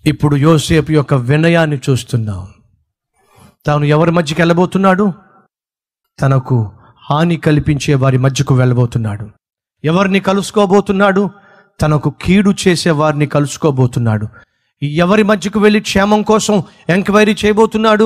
ఇప్పుడు యోసేపు యొక్క వినయాన్ని చూస్తున్నాం తాను ఎవరి మధ్యకి వెళ్ళబోతున్నాడు తనకు హాని కల్పించే వారి మధ్యకు వెళ్ళబోతున్నాడు ఎవరిని కలుసుకోబోతున్నాడు తనకు కీడు చేసే వారిని కలుసుకోబోతున్నాడు ఎవరి మధ్యకు వెళ్ళి క్షేమం కోసం ఎంక్వైరీ చేయబోతున్నాడు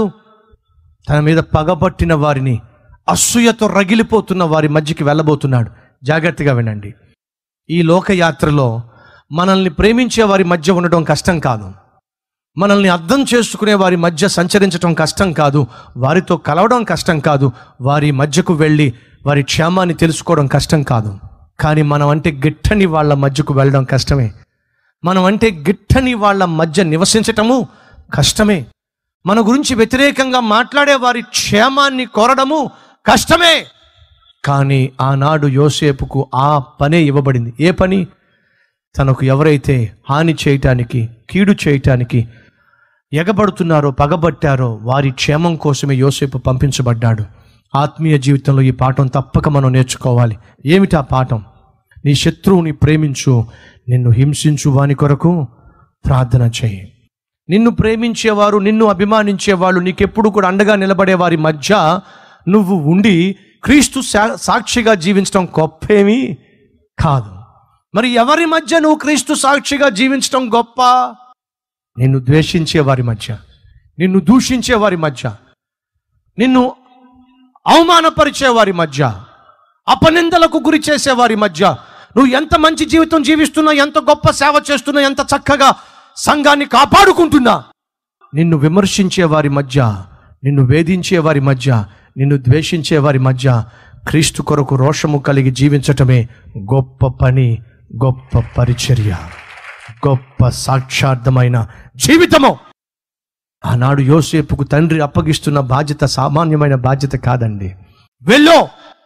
తన మీద పగబట్టిన వారిని అసూయతో రగిలిపోతున్న వారి మధ్యకి వెళ్ళబోతున్నాడు జాగ్రత్తగా వినండి ఈ లోకయాత్రలో మనల్ని ప్రేమించే వారి మధ్య ఉండడం కష్టం కాదు మనల్ని అర్థం చేసుకునే వారి మధ్య సంచరించడం కష్టం కాదు వారితో కలవడం కష్టం కాదు వారి మధ్యకు వెళ్ళి వారి క్షేమాన్ని తెలుసుకోవడం కష్టం కాదు కానీ మనం అంటే గిట్టని వాళ్ళ మధ్యకు వెళ్ళడం కష్టమే మనం అంటే గిట్టని వాళ్ళ మధ్య నివసించటము కష్టమే మన గురించి వ్యతిరేకంగా మాట్లాడే వారి క్షేమాన్ని కోరడము కష్టమే కానీ ఆనాడు యోసేపుకు ఆ పనే ఇవ్వబడింది ఏ పని తనకు ఎవరైతే హాని చేయటానికి కీడు చేయటానికి ఎగబడుతున్నారో పగబట్టారో వారి క్షేమం కోసమే యోసేపు పంపించబడ్డాడు ఆత్మీయ జీవితంలో ఈ పాఠం తప్పక మనం నేర్చుకోవాలి ఏమిటి ఆ పాఠం నీ శత్రువుని ప్రేమించు నిన్ను హింసించు వాని కొరకు ప్రార్థన చేయి నిన్ను ప్రేమించేవారు నిన్ను అభిమానించేవాళ్ళు నీకెప్పుడు కూడా అండగా నిలబడే వారి మధ్య నువ్వు ఉండి క్రీస్తు సా- సాక్షిగా జీవించడం గొప్పేమీ కాదు మరి ఎవరి మధ్య నువ్వు క్రీస్తు సాక్షిగా జీవించడం గొప్ప నిన్ను ద్వేషించే వారి మధ్య నిన్ను దూషించే వారి మధ్య నిన్ను అవమానపరిచే వారి మధ్య అపనిందలకు గురి చేసే వారి మధ్య నువ్వు ఎంత మంచి జీవితం జీవిస్తున్నా ఎంత గొప్ప సేవ చేస్తున్నా ఎంత చక్కగా సంఘాన్ని కాపాడుకుంటున్నా నిన్ను విమర్శించే వారి మధ్య నిన్ను వేధించే వారి మధ్య నిన్ను ద్వేషించే వారి మధ్య క్రీస్తు కొరకు రోషము కలిగి జీవించటమే గొప్ప పని గొప్ప పరిచర్య గొప్ప సాక్షార్థమైన జీవితము ఆనాడు యోసేపుకు తండ్రి అప్పగిస్తున్న బాధ్యత సామాన్యమైన బాధ్యత కాదండి వెళ్ళు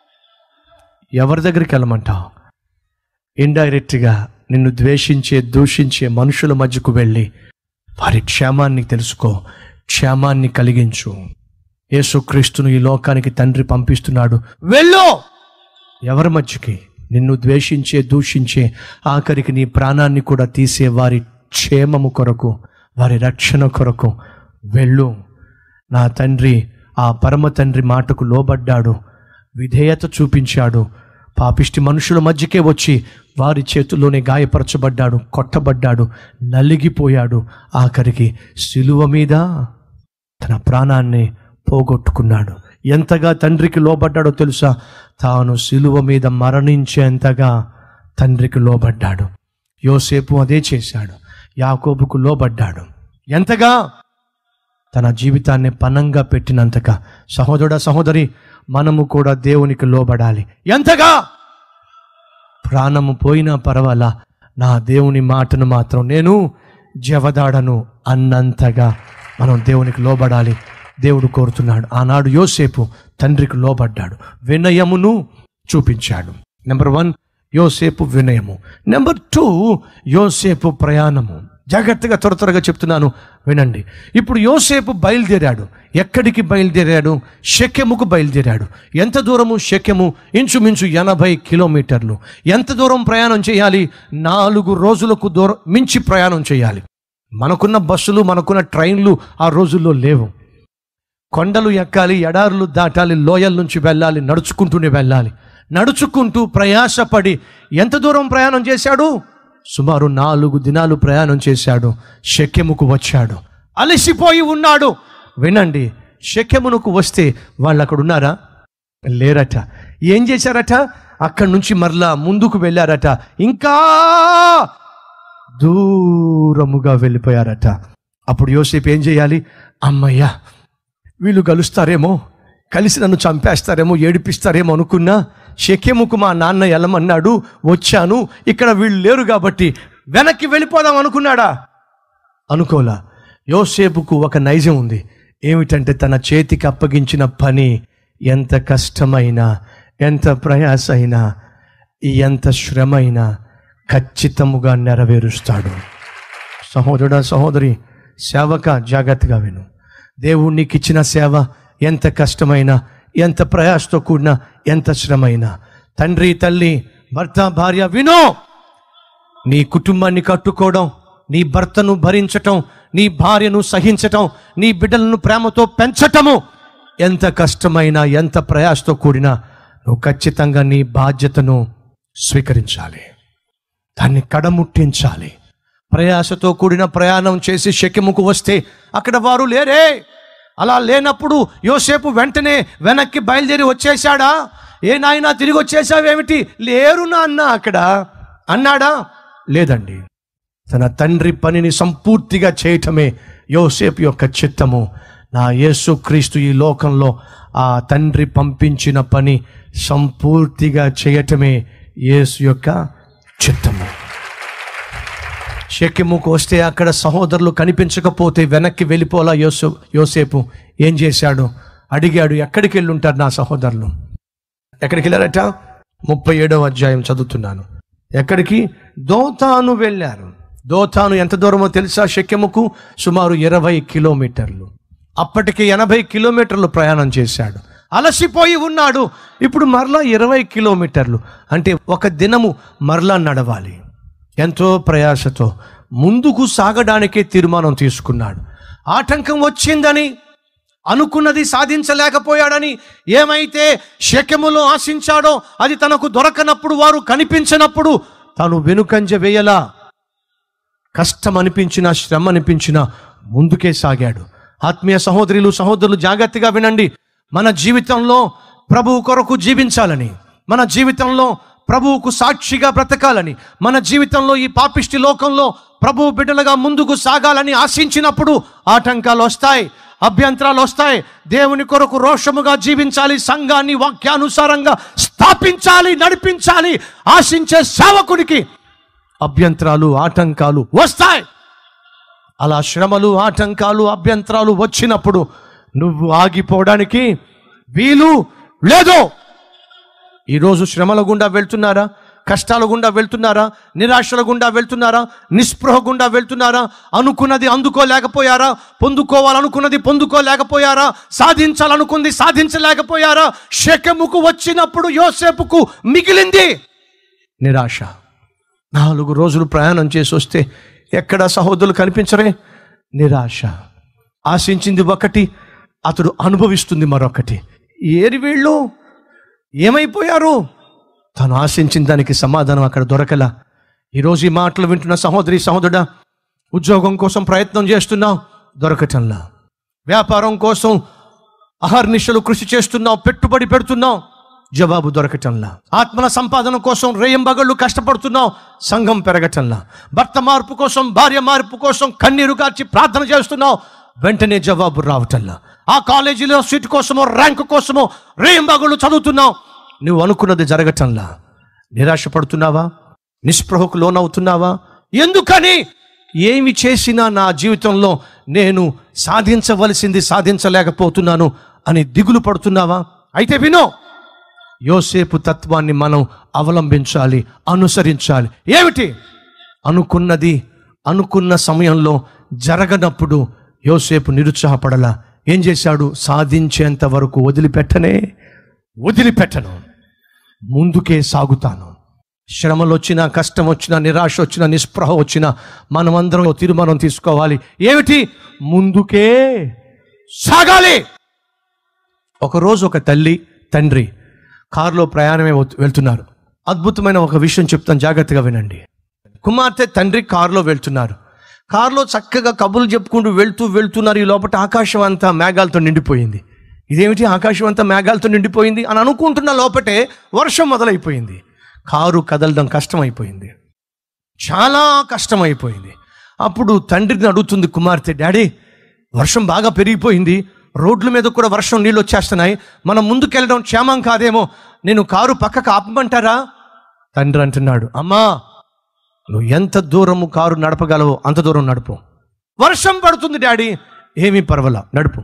ఎవరి దగ్గరికి వెళ్ళమంటావు ఇండైరెక్ట్గా నిన్ను ద్వేషించే దూషించే మనుషుల మధ్యకు వెళ్ళి వారి క్షేమాన్ని తెలుసుకో క్షేమాన్ని కలిగించు యేసుక్రీస్తును ఈ లోకానికి తండ్రి పంపిస్తున్నాడు వెళ్ళు ఎవరి మధ్యకి నిన్ను ద్వేషించే దూషించే ఆఖరికి నీ ప్రాణాన్ని కూడా తీసే వారి క్షేమము కొరకు వారి రక్షణ కొరకు వెళ్ళు నా తండ్రి ఆ పరమ తండ్రి మాటకు లోబడ్డాడు విధేయత చూపించాడు పాపిష్టి మనుషుల మధ్యకే వచ్చి వారి చేతుల్లోనే గాయపరచబడ్డాడు కొట్టబడ్డాడు నలిగిపోయాడు ఆఖరికి సిలువ మీద తన ప్రాణాన్ని పోగొట్టుకున్నాడు ఎంతగా తండ్రికి లోబడ్డాడో తెలుసా తాను సిలువ మీద మరణించేంతగా తండ్రికి లోబడ్డాడు యోసేపు అదే చేశాడు యాకోబుకు లోబడ్డాడు ఎంతగా తన జీవితాన్ని పనంగా పెట్టినంతగా సహోదరుడ సహోదరి మనము కూడా దేవునికి లోబడాలి ఎంతగా ప్రాణము పోయినా పర్వాలా నా దేవుని మాటను మాత్రం నేను జవదాడను అన్నంతగా మనం దేవునికి లోబడాలి దేవుడు కోరుతున్నాడు ఆనాడు యోసేపు తండ్రికి లోబడ్డాడు వినయమును చూపించాడు నెంబర్ వన్ యోసేపు వినయము నెంబర్ టూ యోసేపు ప్రయాణము జాగ్రత్తగా త్వర త్వరగా చెప్తున్నాను వినండి ఇప్పుడు యోసేపు బయలుదేరాడు ఎక్కడికి బయలుదేరాడు షెకెముకు బయలుదేరాడు ఎంత దూరము షెకెము ఇంచుమించు ఎనభై కిలోమీటర్లు ఎంత దూరం ప్రయాణం చేయాలి నాలుగు రోజులకు దూరం మించి ప్రయాణం చేయాలి మనకున్న బస్సులు మనకున్న ట్రైన్లు ఆ రోజుల్లో లేవు కొండలు ఎక్కాలి ఎడారులు దాటాలి లోయల నుంచి వెళ్ళాలి నడుచుకుంటూనే వెళ్ళాలి నడుచుకుంటూ ప్రయాసపడి ఎంత దూరం ప్రయాణం చేశాడు సుమారు నాలుగు దినాలు ప్రయాణం చేశాడు షెకెముకు వచ్చాడు అలసిపోయి ఉన్నాడు వినండి షెకెమునకు వస్తే వాళ్ళు అక్కడ ఉన్నారా లేరట ఏం చేశారట అక్కడి నుంచి మరలా ముందుకు వెళ్ళారట ఇంకా దూరముగా వెళ్ళిపోయారట అప్పుడు యోసేపు ఏం చేయాలి అమ్మయ్యా వీళ్ళు కలుస్తారేమో కలిసి నన్ను చంపేస్తారేమో ఏడిపిస్తారేమో అనుకున్నా షెకెముకు మా నాన్న వెళ్ళమన్నాడు వచ్చాను ఇక్కడ వీళ్ళు లేరు కాబట్టి వెనక్కి వెళ్ళిపోదాం అనుకున్నాడా అనుకోలా యోసేపుకు ఒక నైజం ఉంది ఏమిటంటే తన చేతికి అప్పగించిన పని ఎంత కష్టమైనా ఎంత ప్రయాస అయినా ఎంత శ్రమైనా ఖచ్చితముగా నెరవేరుస్తాడు సహోదరుడా సహోదరి సేవక జాగ్రత్తగా విను దేవుడు నీకు ఇచ్చిన సేవ ఎంత కష్టమైనా ఎంత ప్రయాసతో కూడిన ఎంత శ్రమైనా తండ్రి తల్లి భర్త భార్య వినో నీ కుటుంబాన్ని కట్టుకోవడం నీ భర్తను భరించటం నీ భార్యను సహించటం నీ బిడ్డలను ప్రేమతో పెంచటము ఎంత కష్టమైనా ఎంత ప్రయాసతో కూడినా నువ్వు ఖచ్చితంగా నీ బాధ్యతను స్వీకరించాలి దాన్ని కడముట్టించాలి ప్రయాసతో కూడిన ప్రయాణం చేసి శక్యముకు వస్తే అక్కడ వారు లేరే అలా లేనప్పుడు యోసేపు వెంటనే వెనక్కి బయలుదేరి వచ్చేశాడా ఏ నాయనా తిరిగి వచ్చేసావేమిటి లేరు నాన్న అక్కడ అన్నాడా లేదండి తన తండ్రి పనిని సంపూర్తిగా చేయటమే యోసేపు యొక్క చిత్తము నా యేసుక్రీస్తు ఈ లోకంలో ఆ తండ్రి పంపించిన పని సంపూర్తిగా చేయటమే యేసు యొక్క చిత్తము షెకెముకు వస్తే అక్కడ సహోదరులు కనిపించకపోతే వెనక్కి వెళ్ళిపోలా యోసే యోసేపు ఏం చేశాడు అడిగాడు ఎక్కడికి వెళ్ళి ఉంటారు నా సహోదరులు ఎక్కడికి వెళ్ళారట ముప్పై ఏడవ అధ్యాయం చదువుతున్నాను ఎక్కడికి దోతాను వెళ్ళారు దోతాను ఎంత దూరమో తెలుసా షెకెముకు సుమారు ఇరవై కిలోమీటర్లు అప్పటికి ఎనభై కిలోమీటర్లు ప్రయాణం చేశాడు అలసిపోయి ఉన్నాడు ఇప్పుడు మరలా ఇరవై కిలోమీటర్లు అంటే ఒక దినము మరలా నడవాలి ఎంతో ప్రయాసతో ముందుకు సాగడానికే తీర్మానం తీసుకున్నాడు ఆటంకం వచ్చిందని అనుకున్నది సాధించలేకపోయాడని ఏమైతే శక్యములో ఆశించాడో అది తనకు దొరకనప్పుడు వారు కనిపించినప్పుడు తాను వెనుకంజ వేయలా కష్టం అనిపించినా శ్రమ అనిపించినా ముందుకే సాగాడు ఆత్మీయ సహోదరులు సహోదరులు జాగ్రత్తగా వినండి మన జీవితంలో ప్రభువు కొరకు జీవించాలని మన జీవితంలో ప్రభువుకు సాక్షిగా బ్రతకాలని మన జీవితంలో ఈ పాపిష్టి లోకంలో ప్రభువు బిడ్డలుగా ముందుకు సాగాలని ఆశించినప్పుడు ఆటంకాలు వస్తాయి అభ్యంతరాలు వస్తాయి దేవుని కొరకు రోషముగా జీవించాలి సంఘాన్ని వాక్యానుసారంగా స్థాపించాలి నడిపించాలి ఆశించే సేవకుడికి అభ్యంతరాలు ఆటంకాలు వస్తాయి అలా శ్రమలు ఆటంకాలు అభ్యంతరాలు వచ్చినప్పుడు నువ్వు ఆగిపోవడానికి వీలు లేదు ఈరోజు శ్రమల గుండా వెళ్తున్నారా కష్టాల గుండా వెళ్తున్నారా నిరాశల గుండా వెళ్తున్నారా నిస్పృహ గుండా వెళ్తున్నారా అనుకున్నది అందుకోలేకపోయారా పొందుకోవాలనుకున్నది పొందుకోలేకపోయారా సాధించాలనుకుంది సాధించలేకపోయారా శకముకు వచ్చినప్పుడు యోసేపుకు మిగిలింది నిరాశ నాలుగు రోజులు ప్రయాణం చేసి వస్తే ఎక్కడ సహోదరులు కనిపించరే నిరాశ ఆశించింది ఒకటి అతడు అనుభవిస్తుంది మరొకటి ఏరి వీళ్ళు ఏమైపోయారు తను ఆశించిన దానికి సమాధానం అక్కడ దొరకలా ఈరోజు ఈ మాటలు వింటున్న సహోదరి సహోదరుడా ఉద్యోగం కోసం ప్రయత్నం చేస్తున్నావు దొరకటంలా వ్యాపారం కోసం అహర్నిశలు కృషి చేస్తున్నావు పెట్టుబడి పెడుతున్నావు జవాబు దొరకటంలా ఆత్మల సంపాదన కోసం రేయంబగళ్ళు కష్టపడుతున్నావు సంఘం పెరగటంలా భర్త మార్పు కోసం భార్య మార్పు కోసం కన్నీరు కార్చి ప్రార్థన చేస్తున్నావు వెంటనే జవాబు రావటంలా ఆ కాలేజీలో సీట్ కోసమో ర్యాంక్ కోసమో రేయంబగళ్ళు చదువుతున్నావు నువ్వు అనుకున్నది జరగటంలా నిరాశపడుతున్నావా నిస్పృహకు లోనవుతున్నావా ఎందుకని ఏమి చేసినా నా జీవితంలో నేను సాధించవలసింది సాధించలేకపోతున్నాను అని దిగులు పడుతున్నావా అయితే వినో యోసేపు తత్వాన్ని మనం అవలంబించాలి అనుసరించాలి ఏమిటి అనుకున్నది అనుకున్న సమయంలో జరగనప్పుడు యోసేపు నిరుత్సాహపడలా ఏం చేశాడు సాధించేంత వరకు వదిలిపెట్టనే వదిలిపెట్టను ముందుకే సాగుతాను శ్రమలు వచ్చినా కష్టం వచ్చినా నిరాశ వచ్చినా నిస్పృహ వచ్చినా మనమందరం ఓ తీర్మానం తీసుకోవాలి ఏమిటి ముందుకే సాగాలి ఒకరోజు ఒక తల్లి తండ్రి కారులో ప్రయాణమే అవుతు- వెళ్తున్నారు అద్భుతమైన ఒక విషయం చెప్తాను జాగ్రత్తగా వినండి కుమార్తె తండ్రి కారులో వెళ్తున్నారు కారులో చక్కగా కబుర్లు చెప్పుకుంటూ వెళ్తూ వెళ్తున్నారు ఈ లోపల ఆకాశం అంతా మేఘాలతో నిండిపోయింది ఇదేమిటి ఆకాశం అంతా మేఘాలతో నిండిపోయింది అని అనుకుంటున్న లోపటే వర్షం మొదలైపోయింది కారు కదలడం కష్టమైపోయింది చాలా కష్టమైపోయింది అప్పుడు తండ్రిని అడుగుతుంది కుమార్తె డాడీ వర్షం బాగా పెరిగిపోయింది రోడ్ల మీద కూడా వర్షం నీళ్ళు వచ్చేస్తున్నాయి మనం ముందుకెళ్ళడం క్షేమం కాదేమో నేను కారు పక్కకు ఆపమంటారా తండ్రి అంటున్నాడు అమ్మా నువ్వు ఎంత దూరము కారు నడపగలవో అంత దూరం నడుపు వర్షం పడుతుంది డాడీ ఏమీ పర్వాలా నడుపు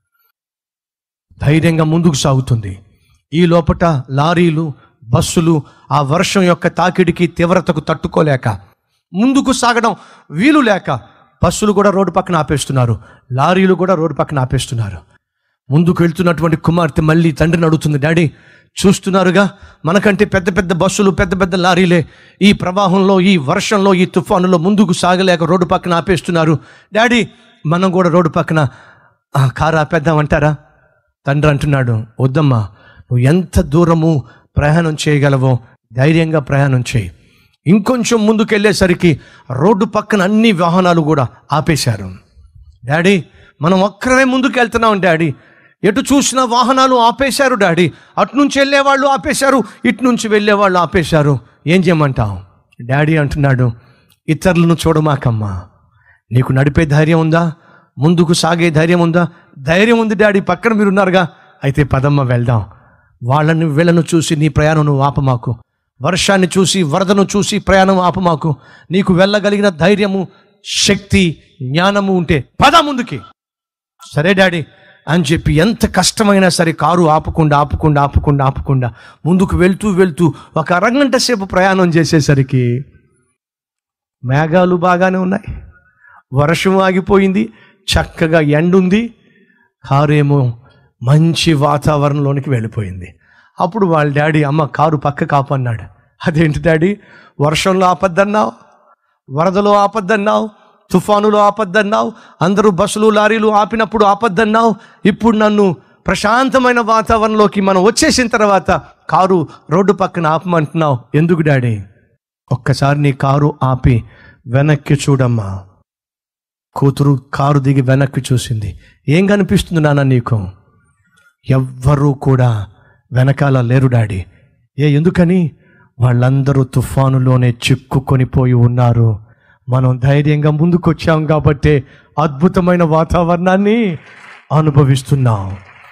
ధైర్యంగా ముందుకు సాగుతుంది ఈ లోపట లారీలు బస్సులు ఆ వర్షం యొక్క తాకిడికి తీవ్రతకు తట్టుకోలేక ముందుకు సాగడం వీలు లేక బస్సులు కూడా రోడ్డు పక్కన ఆపేస్తున్నారు లారీలు కూడా రోడ్డు పక్కన ఆపేస్తున్నారు ముందుకు వెళ్తున్నటువంటి కుమార్తె మళ్ళీ తండ్రిని అడుగుతుంది డాడీ చూస్తున్నారుగా మనకంటే పెద్ద పెద్ద బస్సులు పెద్ద పెద్ద లారీలే ఈ ప్రవాహంలో ఈ వర్షంలో ఈ తుఫానులో ముందుకు సాగలేక రోడ్డు పక్కన ఆపేస్తున్నారు డాడీ మనం కూడా రోడ్డు పక్కన ఆ, కారు ఆపేద్దామంటారా తండ్రి అంటున్నాడు వద్దమ్మా నువ్వు ఎంత దూరము ప్రయాణం చేయగలవో ధైర్యంగా ప్రయాణం చేయి ఇంకొంచెం ముందుకెళ్ళేసరికి రోడ్డు పక్కన అన్ని వాహనాలు కూడా ఆపేశారు డాడీ మనం ఒక్కరమే ముందుకు వెళ్తున్నాం డాడీ ఎటు చూసినా వాహనాలు ఆపేశారు డాడీ అటు నుంచి వెళ్ళేవాళ్ళు ఆపేశారు ఇటు నుంచి వెళ్ళేవాళ్ళు ఆపేశారు ఏం చేయమంటావు డాడీ అంటున్నాడు ఇతరులను చూడమాకమ్మా నీకు నడిపే ధైర్యం ఉందా ముందుకు సాగే ధైర్యం ఉందా ధైర్యం ఉంది డాడీ పక్కన మీరు ఉన్నారుగా అయితే పదమ్మ వెళ్దాం వాళ్ళని వీళ్ళను చూసి నీ ప్రయాణం నువ్వు ఆపమాకు వర్షాన్ని చూసి వరదను చూసి ప్రయాణం ఆపమాకు నీకు వెళ్ళగలిగిన ధైర్యము శక్తి జ్ఞానము ఉంటే పద ముందుకి సరే డాడీ అని చెప్పి ఎంత కష్టమైనా సరే కారు ఆపకుండా ఆపకుండా ఆపకుండా ఆపకుండా ముందుకు వెళ్తూ వెళ్తూ ఒక అరగంట సేపు ప్రయాణం చేసేసరికి మేఘాలు బాగానే ఉన్నాయి వర్షం ఆగిపోయింది చక్కగా ఎండుంది కారు ఏమో మంచి వాతావరణంలోనికి వెళ్ళిపోయింది అప్పుడు వాళ్ళ డాడీ అమ్మ కారు పక్క కాపన్నాడు అదేంటి డాడీ వర్షంలో ఆపద్దన్నావు వరదలో ఆపద్దన్నావు తుఫానులో ఆపద్దన్నావు అందరూ బస్సులు లారీలు ఆపినప్పుడు ఆపద్దన్నావు ఇప్పుడు నన్ను ప్రశాంతమైన వాతావరణంలోకి మనం వచ్చేసిన తర్వాత కారు రోడ్డు పక్కన ఆపమంటున్నావు ఎందుకు డాడీ ఒక్కసారి నీ కారు ఆపి వెనక్కి చూడమ్మా కూతురు కారు దిగి వెనక్కి చూసింది ఏం కనిపిస్తుంది నాన్న నీకు ఎవ్వరూ కూడా వెనకాల లేరు డాడీ ఏ ఎందుకని వాళ్ళందరూ తుఫానులోనే చిక్కుకొని పోయి ఉన్నారు మనం ధైర్యంగా ముందుకొచ్చాం కాబట్టి అద్భుతమైన వాతావరణాన్ని అనుభవిస్తున్నాం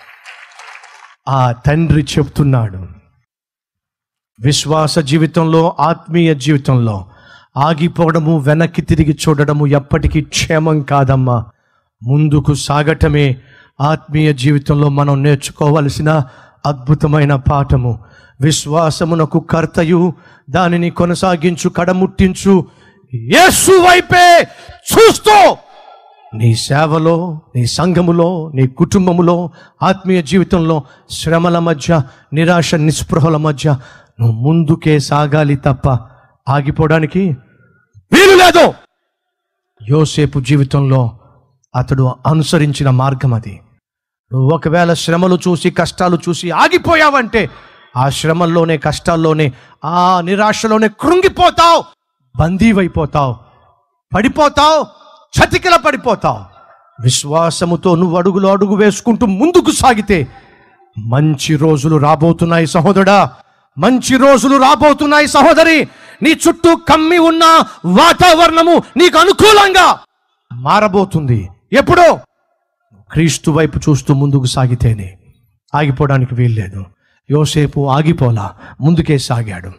ఆ తండ్రి చెప్తున్నాడు విశ్వాస జీవితంలో ఆత్మీయ జీవితంలో ఆగిపోవడము వెనక్కి తిరిగి చూడడము ఎప్పటికీ క్షేమం కాదమ్మా ముందుకు సాగటమే ఆత్మీయ జీవితంలో మనం నేర్చుకోవలసిన అద్భుతమైన పాఠము విశ్వాసమునకు కర్తయు దానిని కొనసాగించు కడముట్టించు యేసు వైపే చూస్తూ నీ సేవలో నీ సంఘములో నీ కుటుంబములో ఆత్మీయ జీవితంలో శ్రమల మధ్య నిరాశ నిస్పృహల మధ్య నువ్వు ముందుకే సాగాలి తప్ప ఆగిపోవడానికి వీలు లేదు యోసేపు జీవితంలో అతడు అనుసరించిన మార్గం అది నువ్వు ఒకవేళ శ్రమలు చూసి కష్టాలు చూసి ఆగిపోయావంటే ఆ శ్రమల్లోనే కష్టాల్లోనే ఆ నిరాశలోనే కృంగిపోతావు బందీవైపోతావు పడిపోతావు చతికిల పడిపోతావు విశ్వాసముతో నువ్వు అడుగులు అడుగు వేసుకుంటూ ముందుకు సాగితే మంచి రోజులు రాబోతున్నాయి సహోదరా మంచి రోజులు రాబోతున్నాయి సహోదరి నీ చుట్టూ కమ్మి ఉన్న వాతావరణము నీకు అనుకూలంగా మారబోతుంది ఎప్పుడో క్రీస్తు వైపు చూస్తూ ముందుకు సాగితేనే ఆగిపోవడానికి వీల్లేదు యోసేపు ఆగిపోలా ముందుకే సాగాడు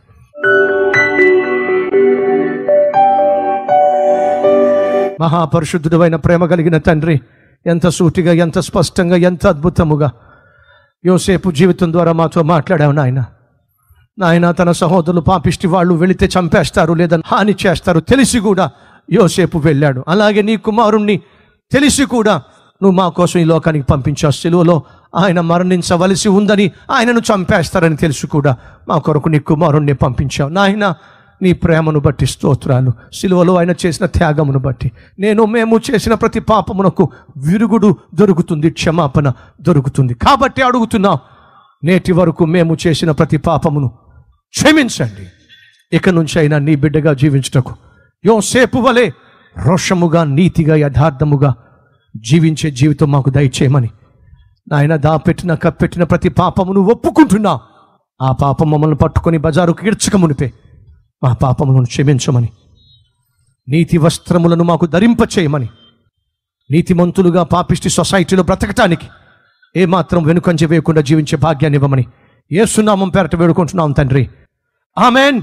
మహాపరిశుద్ధుడైన ప్రేమ కలిగిన తండ్రి ఎంత సూటిగా ఎంత స్పష్టంగా ఎంత అద్భుతముగా యోసేపు జీవితం ద్వారా మాతో మాట్లాడావు నాయన నాయన తన సహోదరులు పాపిష్టి వాళ్ళు వెళితే చంపేస్తారు లేదా హాని చేస్తారు తెలిసి కూడా యోసేపు వెళ్ళాడు అలాగే నీ కుమారుణ్ణి తెలిసి కూడా నువ్వు మా కోసం ఈ లోకానికి పంపించావు సెలువలో ఆయన మరణించవలసి ఉందని ఆయనను చంపేస్తారని తెలుసు కూడా మా కొరకు నీ కుమారుణ్ణి పంపించావు నాయన నీ ప్రేమను బట్టి స్తోత్రాలు సిలువలో ఆయన చేసిన త్యాగమును బట్టి నేను మేము చేసిన ప్రతి పాపమునకు విరుగుడు దొరుకుతుంది క్షమాపణ దొరుకుతుంది కాబట్టి అడుగుతున్నాం నేటి వరకు మేము చేసిన ప్రతి పాపమును క్షమించండి ఇక నుంచి అయినా నీ బిడ్డగా జీవించుటకు యోసేపు వలె రోషముగా నీతిగా యథార్థముగా జీవించే జీవితం మాకు దయచేయమని నాయన దాపెట్టిన కప్పెట్టిన ప్రతి పాపమును ఒప్పుకుంటున్నా ఆ పాపం మమ్మల్ని పట్టుకొని బజారుకు ఈడ్చక మునిపే మా పాపములను క్షమించమని నీతి వస్త్రములను మాకు ధరింపచేయమని నీతిమంతులుగా పాపిష్టి సొసైటీలో బ్రతకటానికి ఏమాత్రం వెనుకంజ వేయకుండా జీవించే భాగ్యాన్ని ఇవ్వమని ఏసునామం పేరట వేడుకుంటున్నాం తండ్రి ఆమెన్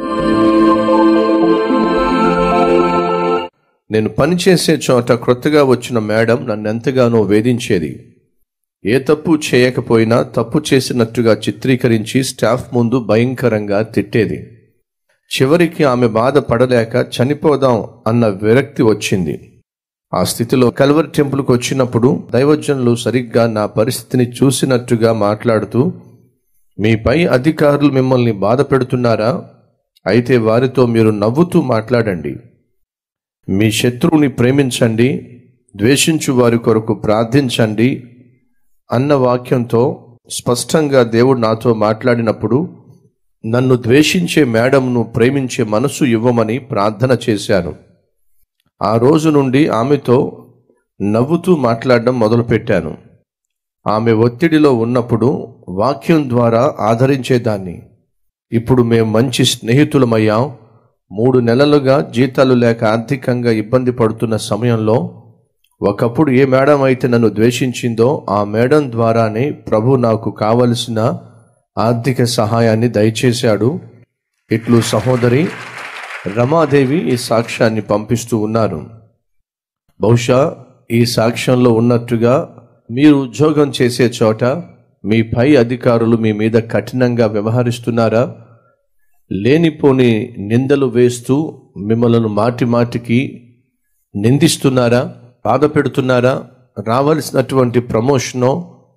నేను పనిచేసే చోట క్రొత్తగా వచ్చిన మేడం నన్ను ఎంతగానో వేధించేది ఏ తప్పు చేయకపోయినా తప్పు చేసినట్టుగా చిత్రీకరించి స్టాఫ్ ముందు భయంకరంగా తిట్టేది చివరికి ఆమె బాధ పడలేక చనిపోదాం అన్న విరక్తి వచ్చింది ఆ స్థితిలో కల్వర్ టెంపుల్కి వచ్చినప్పుడు దైవజనులు సరిగ్గా నా పరిస్థితిని చూసినట్టుగా మాట్లాడుతూ మీ పై అధికారులు మిమ్మల్ని బాధ పెడుతున్నారా అయితే వారితో మీరు నవ్వుతూ మాట్లాడండి మీ శత్రువుని ప్రేమించండి ద్వేషించు వారి కొరకు ప్రార్థించండి అన్న వాక్యంతో స్పష్టంగా దేవుడు నాతో మాట్లాడినప్పుడు నన్ను ద్వేషించే మేడంను ప్రేమించే మనసు ఇవ్వమని ప్రార్థన చేశాను ఆ రోజు నుండి ఆమెతో నవ్వుతూ మాట్లాడడం మొదలుపెట్టాను ఆమె ఒత్తిడిలో ఉన్నప్పుడు వాక్యం ద్వారా ఆదరించేదాన్ని ఇప్పుడు మేము మంచి స్నేహితులమయ్యాం మూడు నెలలుగా జీతాలు లేక ఆర్థికంగా ఇబ్బంది పడుతున్న సమయంలో ఒకప్పుడు ఏ మేడం అయితే నన్ను ద్వేషించిందో ఆ మేడం ద్వారానే ప్రభు నాకు కావలసిన ఆర్థిక సహాయాన్ని దయచేశాడు ఇట్లు సహోదరి రమాదేవి ఈ సాక్ష్యాన్ని పంపిస్తూ ఉన్నారు బహుశా ఈ సాక్ష్యంలో ఉన్నట్టుగా మీరు ఉద్యోగం చేసే చోట మీ పై అధికారులు మీ మీద కఠినంగా వ్యవహరిస్తున్నారా లేనిపోని నిందలు వేస్తూ మిమ్మల్ని మాటి మాటికి నిందిస్తున్నారా బాధ పెడుతున్నారా రావలసినటువంటి ప్రమోషనో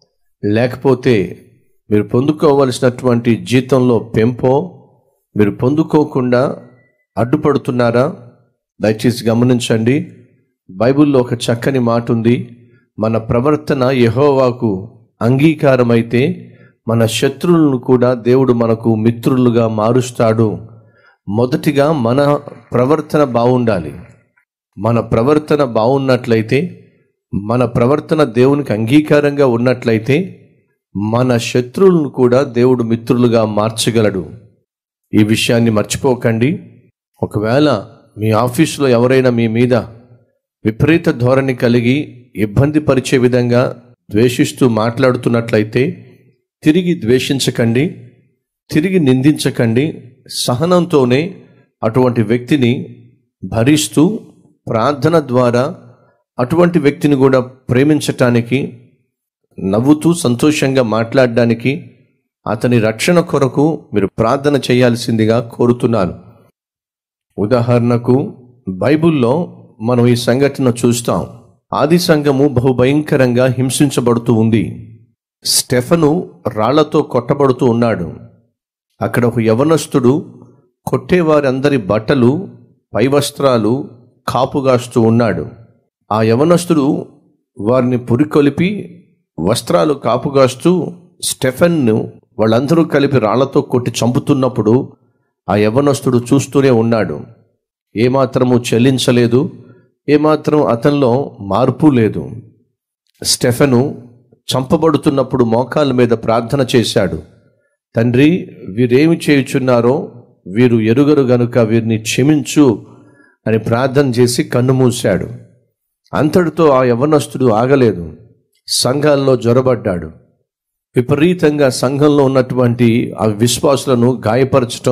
లేకపోతే మీరు పొందుకోవలసినటువంటి జీతంలో పెంపో మీరు పొందుకోకుండా అడ్డుపడుతున్నారా దయచేసి గమనించండి బైబిల్లో ఒక చక్కని మాట ఉంది మన ప్రవర్తన యెహోవాకు అంగీకారమైతే మన శత్రువులను కూడా దేవుడు మనకు మిత్రులుగా మారుస్తాడు మొదటిగా మన ప్రవర్తన బాగుండాలి మన ప్రవర్తన బాగున్నట్లయితే మన ప్రవర్తన దేవునికి అంగీకారంగా ఉన్నట్లయితే మన శత్రువులను కూడా దేవుడు మిత్రులుగా మార్చగలడు ఈ విషయాన్ని మర్చిపోకండి ఒకవేళ మీ ఆఫీసులో ఎవరైనా మీ మీద విపరీత ధోరణి కలిగి ఇబ్బంది పరిచే విధంగా ద్వేషిస్తూ మాట్లాడుతున్నట్లయితే తిరిగి ద్వేషించకండి తిరిగి నిందించకండి సహనంతోనే అటువంటి వ్యక్తిని భరిస్తూ ప్రార్థన ద్వారా అటువంటి వ్యక్తిని కూడా ప్రేమించటానికి నవ్వుతూ సంతోషంగా మాట్లాడడానికి అతని రక్షణ కొరకు మీరు ప్రార్థన చేయాల్సిందిగా కోరుతున్నాను ఉదాహరణకు బైబిల్లో మనం ఈ సంఘటన చూస్తాం ఆది సంఘము బహుభయంకరంగా హింసించబడుతూ ఉంది స్టెఫను రాళ్లతో కొట్టబడుతూ ఉన్నాడు అక్కడ ఒక యవనస్తుడు కొట్టేవారందరి బట్టలు పై వస్త్రాలు కాపుగాస్తూ ఉన్నాడు ఆ యవనస్తుడు వారిని పురికొలిపి వస్త్రాలు కాపుగాస్తూ స్టెఫెన్ను వాళ్ళందరూ కలిపి రాళ్లతో కొట్టి చంపుతున్నప్పుడు ఆ యవనస్తుడు చూస్తూనే ఉన్నాడు ఏమాత్రము చెల్లించలేదు ఏమాత్రం అతనిలో మార్పు లేదు స్టెఫెను చంపబడుతున్నప్పుడు మోకాళ్ళ మీద ప్రార్థన చేశాడు తండ్రి వీరేమి చేయుచున్నారో వీరు ఎరుగరు గనుక వీరిని క్షమించు అని ప్రార్థన చేసి కన్ను మూశాడు అంతటితో ఆ యవనస్తుడు ఆగలేదు సంఘాల్లో జ్వరబడ్డాడు విపరీతంగా సంఘంలో ఉన్నటువంటి ఆ విశ్వాసులను గాయపరచటం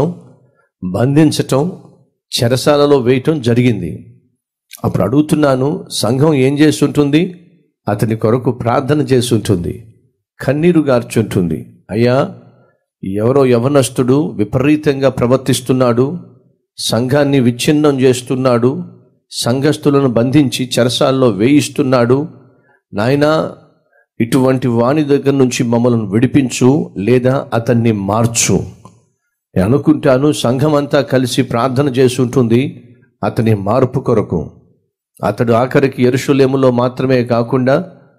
బంధించటం చెరసాలలో వేయటం జరిగింది అప్పుడు అడుగుతున్నాను సంఘం ఏం చేస్తుంటుంది అతని కొరకు ప్రార్థన చేస్తుంటుంది కన్నీరు గార్చుంటుంది అయ్యా ఎవరో యవనస్తుడు విపరీతంగా ప్రవర్తిస్తున్నాడు సంఘాన్ని విచ్ఛిన్నం చేస్తున్నాడు సంఘస్థులను బంధించి చెరసాల్లో వేయిస్తున్నాడు నాయనా ఇటువంటి వాణి దగ్గర నుంచి మమ్మల్ని విడిపించు లేదా అతన్ని మార్చు నేను అనుకుంటాను సంఘం అంతా కలిసి ప్రార్థన చేస్తుంటుంది అతని మార్పు కొరకు అతడు ఆఖరికి ఎరుషులేములో మాత్రమే కాకుండా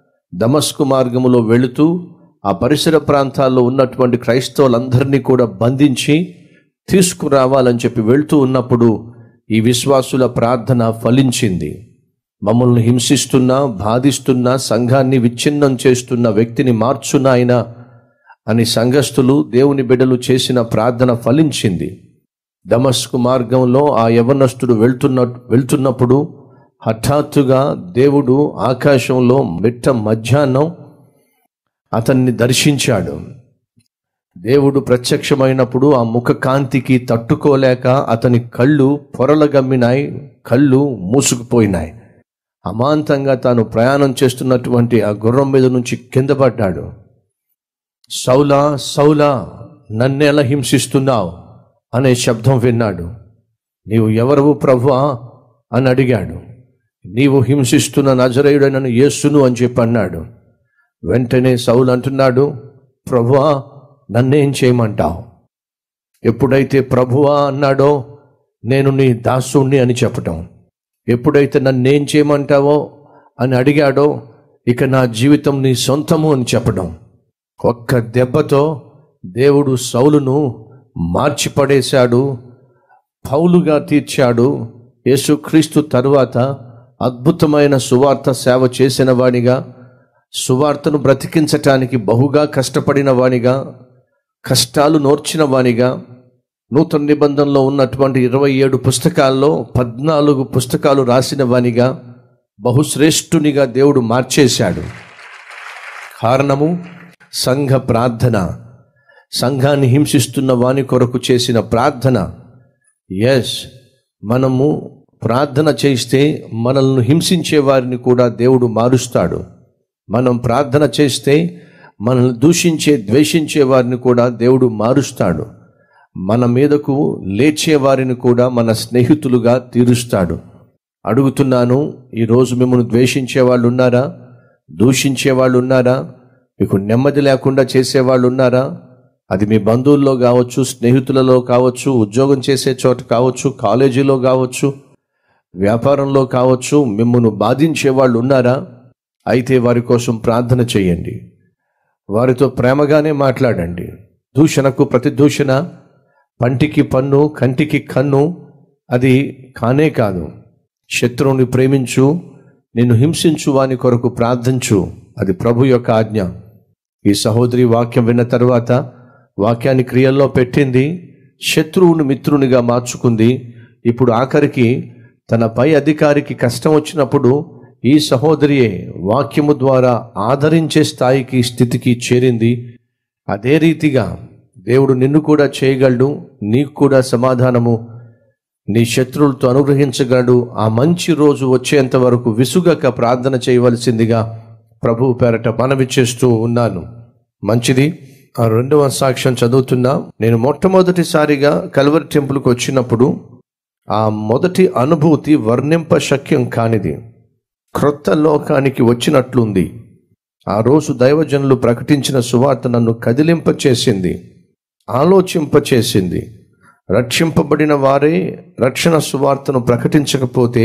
దమస్కు మార్గములో వెళుతూ ఆ పరిసర ప్రాంతాల్లో ఉన్నటువంటి క్రైస్తవులందరినీ కూడా బంధించి తీసుకురావాలని చెప్పి వెళ్తూ ఉన్నప్పుడు ఈ విశ్వాసుల ప్రార్థన ఫలించింది మమ్మల్ని హింసిస్తున్నా బాధిస్తున్నా సంఘాన్ని విచ్ఛిన్నం చేస్తున్న వ్యక్తిని మార్చునాయన అని సంఘస్థులు దేవుని బిడ్డలు చేసిన ప్రార్థన ఫలించింది దమస్కు మార్గంలో ఆ యవనస్తుడు వెళ్తున్న వెళ్తున్నప్పుడు హఠాత్తుగా దేవుడు ఆకాశంలో మిట్ట మధ్యాహ్నం అతన్ని దర్శించాడు దేవుడు ప్రత్యక్షమైనప్పుడు ఆ ముఖ కాంతికి తట్టుకోలేక అతని కళ్ళు పొరలగమ్మినాయి కళ్ళు మూసుకుపోయినాయి అమాంతంగా తాను ప్రయాణం చేస్తున్నటువంటి ఆ గుర్రం మీద నుంచి కింద పడ్డాడు సౌలా సౌలా నన్నెలా హింసిస్తున్నావు అనే శబ్దం విన్నాడు నీవు ఎవరు ప్రభువా అని అడిగాడు నీవు హింసిస్తున్న నజరేయుడైన యేసును అని చెప్పి అన్నాడు వెంటనే సౌలు అంటున్నాడు ప్రభువా నన్నేం చేయమంటావు ఎప్పుడైతే ప్రభువా అన్నాడో నేను నీ దాసుణ్ణి అని చెప్పటం ఎప్పుడైతే నన్నేం చేయమంటావో అని అడిగాడో ఇక నా జీవితం నీ సొంతము అని చెప్పడం ఒక్క దెబ్బతో దేవుడు సౌలును మార్చిపడేశాడు పౌలుగా తీర్చాడు యేసుక్రీస్తు తరువాత అద్భుతమైన సువార్త సేవ చేసిన వానిగా సువార్తను బ్రతికించటానికి బహుగా కష్టపడిన వానిగా కష్టాలు నోర్చిన వానిగా నూతన నిబంధనలో ఉన్నటువంటి ఇరవై ఏడు పుస్తకాల్లో పద్నాలుగు పుస్తకాలు రాసిన వానిగా బహుశ్రేష్ఠునిగా దేవుడు మార్చేశాడు కారణము సంఘ ప్రార్థన సంఘాన్ని హింసిస్తున్న వాని కొరకు చేసిన ప్రార్థన ఎస్ మనము ప్రార్థన చేస్తే మనల్ని హింసించే వారిని కూడా దేవుడు మారుస్తాడు మనం ప్రార్థన చేస్తే మనల్ని దూషించే ద్వేషించే వారిని కూడా దేవుడు మారుస్తాడు మన మీదకు లేచే వారిని కూడా మన స్నేహితులుగా తీరుస్తాడు అడుగుతున్నాను ఈరోజు మిమ్మల్ని ద్వేషించే వాళ్ళు ఉన్నారా దూషించే వాళ్ళు ఉన్నారా మీకు నెమ్మది లేకుండా చేసేవాళ్ళు ఉన్నారా అది మీ బంధువుల్లో కావచ్చు స్నేహితులలో కావచ్చు ఉద్యోగం చేసే చోట కావచ్చు కాలేజీలో కావచ్చు వ్యాపారంలో కావచ్చు మిమ్మల్ని బాధించే వాళ్ళు ఉన్నారా అయితే వారి కోసం ప్రార్థన చేయండి వారితో ప్రేమగానే మాట్లాడండి దూషణకు ప్రతిదూషణ పంటికి పన్ను కంటికి కన్ను అది కానే కాదు శత్రువుని ప్రేమించు నిన్ను హింసించు వాని కొరకు ప్రార్థించు అది ప్రభు యొక్క ఆజ్ఞ ఈ సహోదరి వాక్యం విన్న తర్వాత వాక్యాన్ని క్రియల్లో పెట్టింది శత్రువును మిత్రునిగా మార్చుకుంది ఇప్పుడు ఆఖరికి తన పై అధికారికి కష్టం వచ్చినప్పుడు ఈ సహోదరియే వాక్యము ద్వారా ఆదరించే స్థాయికి స్థితికి చేరింది అదే రీతిగా దేవుడు నిన్ను కూడా చేయగలడు నీకు కూడా సమాధానము నీ శత్రువులతో అనుగ్రహించగలడు ఆ మంచి రోజు వచ్చేంత వరకు విసుగక ప్రార్థన చేయవలసిందిగా ప్రభు పేరట మనవి చేస్తూ ఉన్నాను మంచిది ఆ రెండవ సాక్ష్యం చదువుతున్నా నేను మొట్టమొదటిసారిగా కల్వరి టెంపుల్కి వచ్చినప్పుడు ఆ మొదటి అనుభూతి వర్ణింప శక్యం కానిది క్రొత్త లోకానికి వచ్చినట్లుంది ఆ రోజు దైవజనులు ప్రకటించిన సువార్త నన్ను కదిలింప చేసింది ఆలోచింప చేసింది రక్షింపబడిన వారే రక్షణ సువార్తను ప్రకటించకపోతే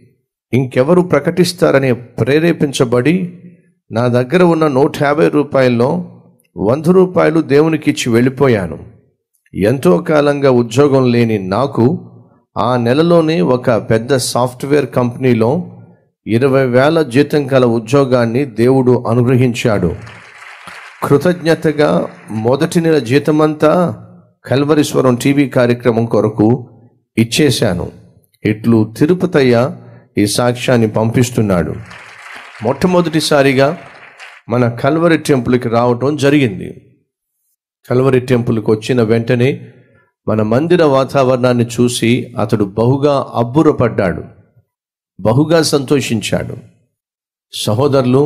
ఇంకెవరు ప్రకటిస్తారని ప్రేరేపించబడి నా దగ్గర ఉన్న నూట యాభై రూపాయల్లో వంద రూపాయలు దేవునికి ఇచ్చి వెళ్ళిపోయాను ఎంతో కాలంగా ఉద్యోగం లేని నాకు ఆ నెలలోనే ఒక పెద్ద సాఫ్ట్వేర్ కంపెనీలో ఇరవై వేల జీతం గల ఉద్యోగాన్ని దేవుడు అనుగ్రహించాడు కృతజ్ఞతగా మొదటి నెల జీతమంతా కల్వరీశ్వరం టీవీ కార్యక్రమం కొరకు ఇచ్చేశాను ఇట్లు తిరుపతయ్య ఈ సాక్ష్యాన్ని పంపిస్తున్నాడు మొట్టమొదటిసారిగా మన కల్వరి టెంపుల్కి రావటం జరిగింది కల్వరి టెంపుల్కి వచ్చిన వెంటనే మన మందిర వాతావరణాన్ని చూసి అతడు బహుగా అబ్బురపడ్డాడు బహుగా సంతోషించాడు సహోదరులు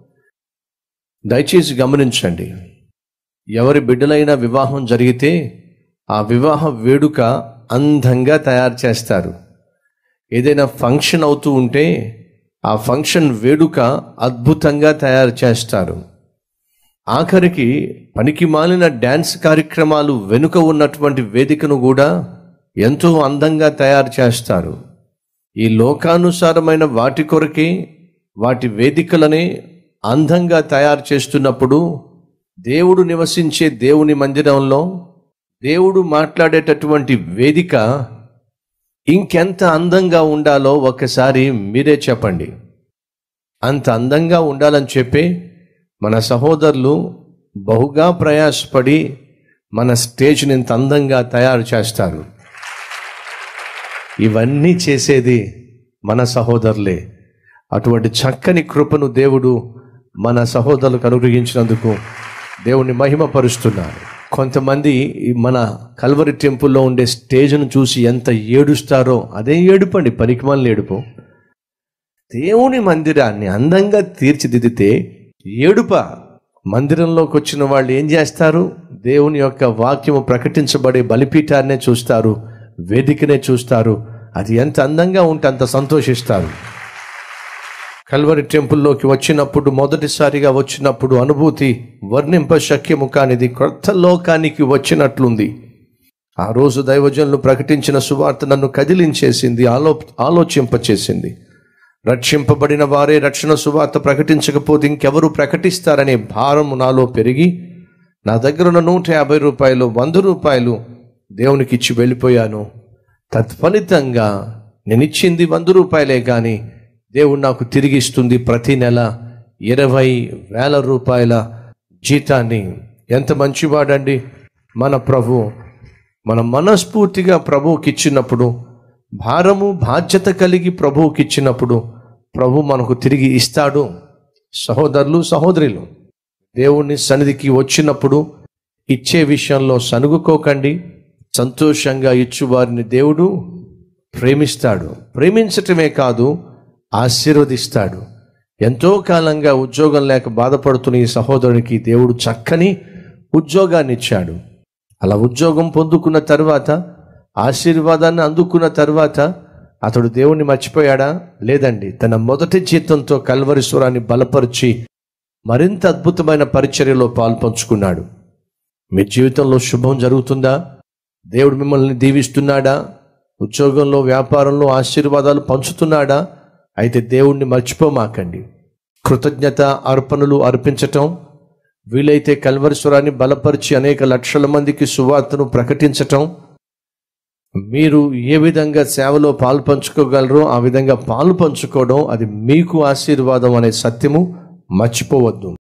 దయచేసి గమనించండి ఎవరి బిడ్డలైనా వివాహం జరిగితే ఆ వివాహ వేడుక అందంగా తయారు చేస్తారు ఏదైనా ఫంక్షన్ అవుతూ ఉంటే ఆ ఫంక్షన్ వేడుక అద్భుతంగా తయారు చేస్తారు ఆఖరికి పనికి మాలిన డ్యాన్స్ కార్యక్రమాలు వెనుక ఉన్నటువంటి వేదికను కూడా ఎంతో అందంగా తయారు చేస్తారు ఈ లోకానుసారమైన వాటి కొరకే వాటి వేదికలనే అందంగా తయారు చేస్తున్నప్పుడు దేవుడు నివసించే దేవుని మందిరంలో దేవుడు మాట్లాడేటటువంటి వేదిక ఇంకెంత అందంగా ఉండాలో ఒకసారి మీరే చెప్పండి అంత అందంగా ఉండాలని చెప్పి మన సహోదరులు బహుగా ప్రయాసపడి మన స్టేజ్ని ఇంత అందంగా తయారు చేస్తారు ఇవన్నీ చేసేది మన సహోదరులే అటువంటి చక్కని కృపను దేవుడు మన సహోదరులకు అనుగ్రహించినందుకు దేవుని మహిమపరుస్తున్నారు కొంతమంది ఈ మన కల్వరి టెంపుల్లో ఉండే స్టేజ్ను చూసి ఎంత ఏడుస్తారో అదే ఏడుపండి పనికిమాలిన ఏడుపు దేవుని మందిరాన్ని అందంగా తీర్చిదిద్దితే ఏడుప మందిరంలోకి వచ్చిన వాళ్ళు ఏం చేస్తారు దేవుని యొక్క వాక్యము ప్రకటించబడే బలిపీఠాన్నే చూస్తారు వేదికనే చూస్తారు అది ఎంత అందంగా ఉంటే అంత సంతోషిస్తారు కల్వరి టెంపుల్లోకి వచ్చినప్పుడు మొదటిసారిగా వచ్చినప్పుడు అనుభూతి వర్ణింప శక్యము కానిది క్రొత్త లోకానికి వచ్చినట్లుంది ఆ రోజు దైవజనులు ప్రకటించిన సువార్త నన్ను కదిలించేసింది ఆలో ఆలోచింపచేసింది రక్షింపబడిన వారే రక్షణ సువార్త ప్రకటించకపోతే ఇంకెవరు ప్రకటిస్తారనే భారం నాలో పెరిగి నా దగ్గర ఉన్న నూట యాభై రూపాయలు వంద రూపాయలు దేవునికి ఇచ్చి వెళ్ళిపోయాను తత్ఫలితంగా నేను ఇచ్చింది వంద రూపాయలే కానీ దేవుడు నాకు తిరిగి ఇస్తుంది ప్రతి నెల ఇరవై వేల రూపాయల జీతాన్ని ఎంత మంచివాడండి మన ప్రభు మన మనస్ఫూర్తిగా ప్రభువుకి ఇచ్చినప్పుడు భారము బాధ్యత కలిగి ప్రభువుకి ఇచ్చినప్పుడు ప్రభు మనకు తిరిగి ఇస్తాడు సహోదరులు సహోదరులు దేవుని సన్నిధికి వచ్చినప్పుడు ఇచ్చే విషయంలో సనుగుకోకండి సంతోషంగా ఇచ్చు వారిని దేవుడు ప్రేమిస్తాడు ప్రేమించటమే కాదు ఆశీర్వదిస్తాడు ఎంతో కాలంగా ఉద్యోగం లేక బాధపడుతున్న ఈ సహోదరునికి దేవుడు చక్కని ఉద్యోగాన్ని ఇచ్చాడు అలా ఉద్యోగం పొందుకున్న తర్వాత ఆశీర్వాదాన్ని అందుకున్న తర్వాత అతడు దేవుణ్ణి మర్చిపోయాడా లేదండి తన మొదటి జీతంతో కల్వరిశ్వరాన్ని బలపరిచి మరింత అద్భుతమైన పరిచర్యలో పాల్పంచుకున్నాడు మీ జీవితంలో శుభం జరుగుతుందా దేవుడు మిమ్మల్ని దీవిస్తున్నాడా ఉద్యోగంలో వ్యాపారంలో ఆశీర్వాదాలు పంచుతున్నాడా అయితే దేవుణ్ణి మర్చిపోమాకండి కృతజ్ఞత అర్పణలు అర్పించటం వీలైతే కల్వరిశ్వరాన్ని బలపరిచి అనేక లక్షల మందికి సువార్తను ప్రకటించటం మీరు ఏ విధంగా సేవలో పాలు పంచుకోగలరో ఆ విధంగా పాలు పంచుకోవడం అది మీకు ఆశీర్వాదం అనే సత్యము మర్చిపోవద్దు